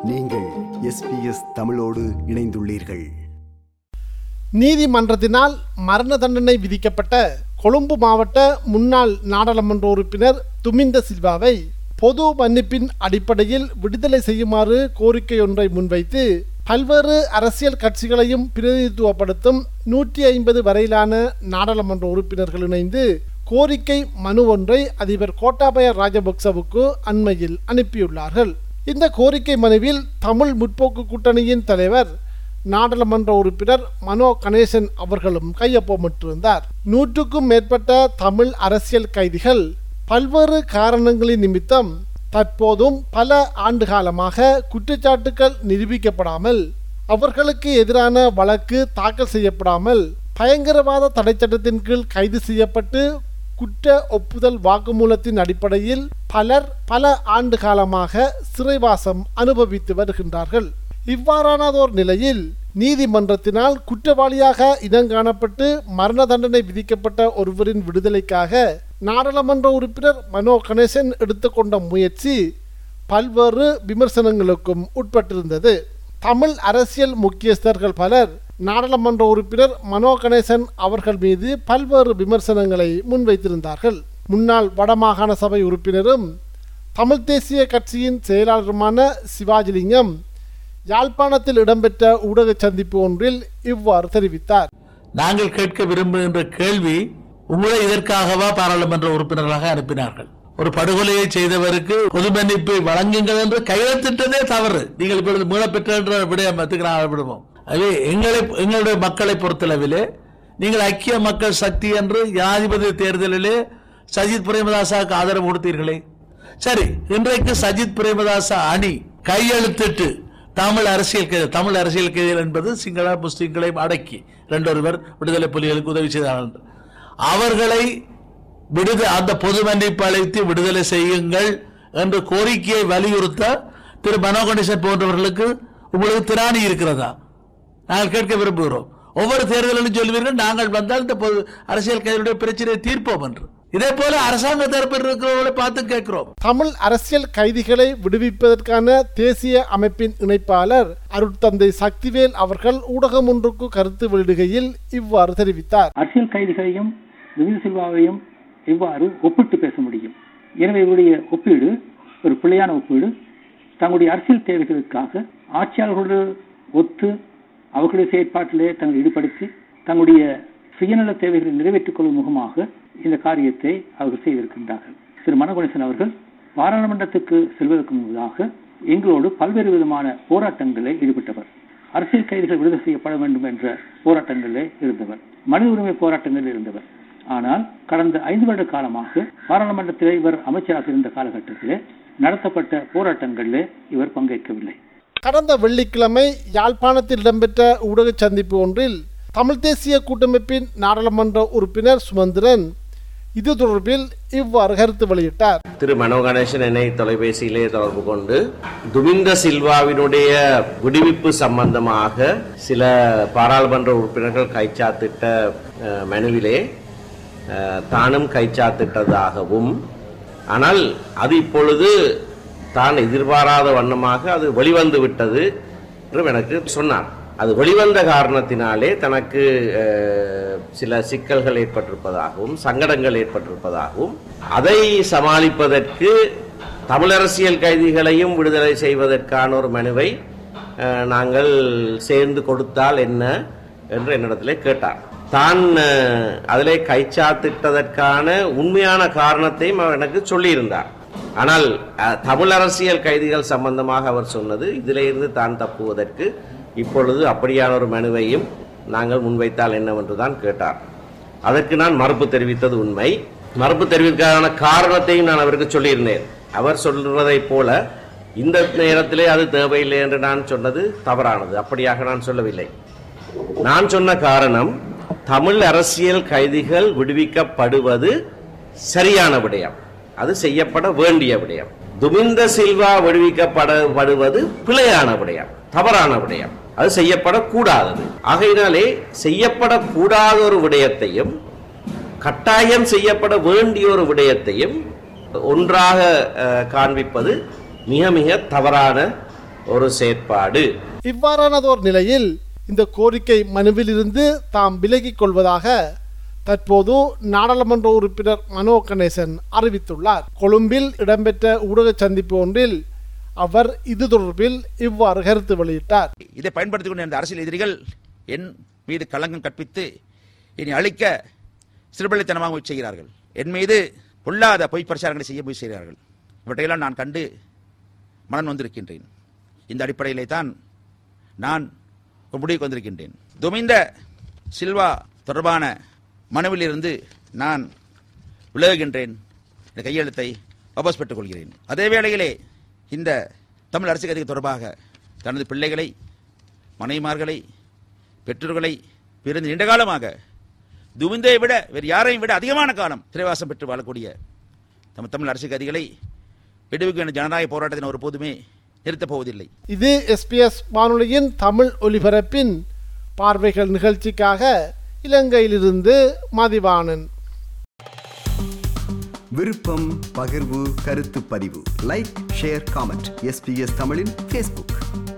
நீங்கள் எஸ்பிஎஸ் தமிழோடு இணைந்துள்ளீர்கள் நீதிமன்றத்தினால் மரண தண்டனை விதிக்கப்பட்ட கொழும்பு மாவட்ட முன்னாள் நாடாளுமன்ற உறுப்பினர் துமிந்த சில்வாவை பொது மன்னிப்பின் அடிப்படையில் விடுதலை செய்யுமாறு கோரிக்கை ஒன்றை முன்வைத்து பல்வேறு அரசியல் கட்சிகளையும் பிரதிநிதித்துவப்படுத்தும் நூற்றி ஐம்பது வரையிலான நாடாளுமன்ற உறுப்பினர்கள் இணைந்து கோரிக்கை மனு ஒன்றை அதிபர் கோட்டாபய ராஜபக்சவுக்கு அண்மையில் அனுப்பியுள்ளார்கள் இந்த கோரிக்கை மனுவில் தமிழ் முற்போக்கு கூட்டணியின் தலைவர் நாடாளுமன்ற உறுப்பினர் மனோ கணேசன் அவர்களும் கையொப்பமிட்டிருந்தார் நூற்றுக்கும் மேற்பட்ட தமிழ் அரசியல் கைதிகள் பல்வேறு காரணங்களின் நிமித்தம் தற்போதும் பல ஆண்டு காலமாக குற்றச்சாட்டுகள் நிரூபிக்கப்படாமல் அவர்களுக்கு எதிரான வழக்கு தாக்கல் செய்யப்படாமல் பயங்கரவாத தடை சட்டத்தின் கீழ் கைது செய்யப்பட்டு குற்ற ஒப்புதல் வாக்குமூலத்தின் அடிப்படையில் பலர் பல ஆண்டு காலமாக சிறைவாசம் அனுபவித்து வருகின்றார்கள் இவ்வாறானதோர் நிலையில் நீதிமன்றத்தினால் குற்றவாளியாக இனங்காணப்பட்டு மரண தண்டனை விதிக்கப்பட்ட ஒருவரின் விடுதலைக்காக நாடாளுமன்ற உறுப்பினர் மனோ கணேசன் எடுத்துக்கொண்ட முயற்சி பல்வேறு விமர்சனங்களுக்கும் உட்பட்டிருந்தது தமிழ் அரசியல் முக்கியஸ்தர்கள் பலர் நாடாளுமன்ற உறுப்பினர் மனோ கணேசன் அவர்கள் மீது பல்வேறு விமர்சனங்களை முன்வைத்திருந்தார்கள் முன்னாள் வடமாகாண சபை உறுப்பினரும் தமிழ் தேசிய கட்சியின் செயலாளருமான சிவாஜிலிங்கம் யாழ்ப்பாணத்தில் இடம்பெற்ற ஊடக சந்திப்பு ஒன்றில் இவ்வாறு தெரிவித்தார் நாங்கள் கேட்க விரும்புகின்ற கேள்வி உங்களை இதற்காகவா பாராளுமன்ற உறுப்பினர்களாக அனுப்பினார்கள் ஒரு படுகொலையை செய்தவருக்கு பொது மன்னிப்பை வழங்குங்கள் என்று கையெழுத்திட்டதே தவறு நீங்கள் இப்பொழுது மீளப்பெற்ற என்ற விடயத்துக்கு நான் விடுவோம் அதே எங்களை எங்களுடைய மக்களை பொறுத்தளவிலே நீங்கள் ஐக்கிய மக்கள் சக்தி என்று ஜனாதிபதி தேர்தலிலே சஜித் பிரேமதாசாவுக்கு ஆதரவு கொடுத்தீர்களே சரி இன்றைக்கு சஜித் பிரேமதாசா அணி கையெழுத்திட்டு தமிழ் அரசியல் கைது தமிழ் அரசியல் கைதிகள் என்பது சிங்கள முஸ்லிம்களையும் அடக்கி ரெண்டொருவர் விடுதலை புலிகளுக்கு உதவி செய்தார்கள் என்று. அவர்களை விடுத அந்த பொது மன்னிப்பு அழைத்து விடுதலை செய்யுங்கள் என்ற கோரிக்கையை வலியுறுத்த திரு மனோ கணேசன் போன்றவர்களுக்கு உங்களுக்கு திராணி இருக்கிறதா நாங்கள் கேட்க விரும்புகிறோம் ஒவ்வொரு தேர்தலிலும் சொல்வீர்கள் நாங்கள் வந்தால் இந்த பொது அரசியல் கைதிகளுடைய பிரச்சனையை தீர்ப்போம் என்று இதே போல அரசாங்க தரப்பில் இருக்கிறவர்களை பார்த்து கேட்கிறோம் தமிழ் அரசியல் கைதிகளை விடுவிப்பதற்கான தேசிய அமைப்பின் இணைப்பாளர் அருட்தந்தை சக்திவேல் அவர்கள் ஊடகம் ஒன்றுக்கு கருத்து வெளியிடுகையில் இவ்வாறு தெரிவித்தார் அரசியல் கைதிகளையும் துமிந்த சில்வாவையும் எவ்வாறு ஒப்பிட்டு பேச முடியும் எனவே இவருடைய ஒப்பீடு ஒரு பிள்ளையான ஒப்பீடு தங்களுடைய அரசியல் தேவைகளுக்காக ஆட்சியாளர்களோடு ஒத்து அவர்களுடைய செயற்பாட்டிலே தங்களை ஈடுபடுத்தி தங்களுடைய சுயநல தேவைகளை நிறைவேற்றிக் கொள்ளும் முகமாக இந்த காரியத்தை அவர்கள் செய்திருக்கின்றார்கள் திரு மனோகணேசன் அவர்கள் பாராளுமன்றத்துக்கு செல்வதற்கு முன்பதாக எங்களோடு பல்வேறு விதமான போராட்டங்களில் ஈடுபட்டவர் அரசியல் கைதிகள் விடுதலை செய்யப்பட வேண்டும் என்ற போராட்டங்களிலே இருந்தவர் மனித உரிமை போராட்டங்களில் இருந்தவர் ஆனால் கடந்த ஐந்து வருட காலமாக பாராளுமன்றத்திலே இவர் அமைச்சராக இருந்த காலகட்டத்திலே நடத்தப்பட்ட போராட்டங்களிலே இவர் பங்கேற்கவில்லை கடந்த வெள்ளிக்கிழமை யாழ்ப்பாணத்தில் இடம்பெற்ற ஊடக சந்திப்பு ஒன்றில் தமிழ் தேசிய கூட்டமைப்பின் நாடாளுமன்ற உறுப்பினர் சுமந்திரன் இது தொடர்பில் இவ்வாறு கருத்து வெளியிட்டார் திரு மனோ கணேசன் என்னை தொலைபேசியிலே தொடர்பு கொண்டு துமிந்த சில்வாவினுடைய விடுவிப்பு சம்பந்தமாக சில பாராளுமன்ற உறுப்பினர்கள் கைச்சாத்திட்ட அஹ், மனுவிலே அஹ், தானும் கைச்சாத்திட்டதாகவும் ஆனால் அது இப்பொழுது தான் எதிர்பாராத வண்ணமாக அது வெளிவந்து விட்டது என்றும் எனக்கு சொன்னார் அது வெளிவந்த காரணத்தினாலே தனக்கு அஹ், சில சிக்கல்கள் ஏற்பட்டிருப்பதாகவும் சங்கடங்கள் ஏற்பட்டிருப்பதாகவும் அதை சமாளிப்பதற்கு தமிழரசியல் கைதிகளையும் விடுதலை செய்வதற்கான ஒரு மனுவை அஹ், நாங்கள் சேர்ந்து கொடுத்தால் என்ன என்று என்னிடத்திலே கேட்டார் தான் அஹ், அதிலே கைச்சாத்திட்டதற்கான உண்மையான காரணத்தையும் அவர் எனக்கு சொல்லியிருந்தார் ஆனால் அஹ், தமிழ் அரசியல் கைதிகள் சம்பந்தமாக அவர் சொன்னது இதிலே இருந்து தான் தப்புவதற்கு இப்பொழுது அப்படியான ஒரு மனுவையும் நாங்கள் முன்வைத்தால் என்னவென்று தான் கேட்டார் அதற்கு நான் மறுப்பு தெரிவித்தது உண்மை மறுப்பு தெரிவிக்கான காரணத்தையும் நான் அவருக்கு சொல்லியிருந்தேன் அவர் சொல்றதைப் போல இந்த நேரத்திலே அது தேவையில்லை என்று நான் சொன்னது தவறானது அப்படியாக நான் சொல்லவில்லை நான் சொன்ன காரணம் தமிழ் அரசியல் கைதிகள் விடுவிக்கப்படுவது சரியான விடயம் அது செய்யப்பட வேண்டிய விடயம் துமிந்த சில்வா விடுவிக்கப்படுவது பிழையான விடயம் தவறான விடயம் அது செய்யப்படக்கூடாதது ஆகையினாலே செய்யப்படக்கூடாத ஒரு விடயத்தையும் கட்டாயம் செய்யப்பட வேண்டிய ஒரு விடயத்தையும் ஒன்றாக அஹ், காண்பிப்பது மிக மிக தவறான ஒரு செயற்பாடு இவ்வாறானதோர் நிலையில் இந்த கோரிக்கை மனுவிலிருந்து தாம் விலகிக் கொள்வதாக தற்போது நாடாளுமன்ற உறுப்பினர் மனோ கணேசன் அறிவித்துள்ளார் கொழும்பில் இடம்பெற்ற ஊடக சந்திப்பு ஒன்றில் அவர் இது தொடர்பில் இவ்வாறு கருத்து வெளியிட்டார் இதை பயன்படுத்திக் கொண்ட இந்த அரசியல் எதிரிகள் என் மீது களங்கம் கற்பித்து இனி அழிக்க சிறுபள்ளித்தனமாக முயற்சி செய்கிறார்கள் என் மீது பொல்லாத பொய் பிரச்சாரங்களை செய்ய முயற்சி செய்கிறார்கள் இவற்றையெல்லாம் நான் கண்டு மனம் வந்திருக்கின்றேன் இந்த அடிப்படையிலே தான் நான் ஒரு முடிவுக்கு வந்திருக்கின்றேன் துமிந்த சில்வா தொடர்பான மனுவிலிருந்து நான் விலகுகின்றேன் இந்த கையெழுத்தை வாபஸ் பெற்றுக் கொள்கிறேன் அதே வேளையிலே இந்த தமிழ் அரசு கதிக்கு தொடர்பாக தனது பிள்ளைகளை மனைவிமார்களை பெற்றோர்களை பிறந்து நீண்ட காலமாக துவிந்தை விட வேறு யாரையும் விட அதிகமான காலம் சிறைவாசம் பெற்று வாழக்கூடிய நம்ம தமிழ் அரசியல் கதிகளை விடுவிக்க வேண்டிய ஜனநாயக போராட்டத்தின் ஒருபோதுமே நிறுத்தப் போவதில்லை இது எஸ்பிஎஸ் வானொலியின் தமிழ் ஒலிபரப்பின் பார்வைகள் நிகழ்ச்சிக்காக இலங்கையிலிருந்து மதிவாணன் விருப்பம் பகிர்வு கருத்து பதிவு லைக் ஷேர் காமெண்ட் எஸ்பிஎஸ் தமிழின் ஃபேஸ்புக்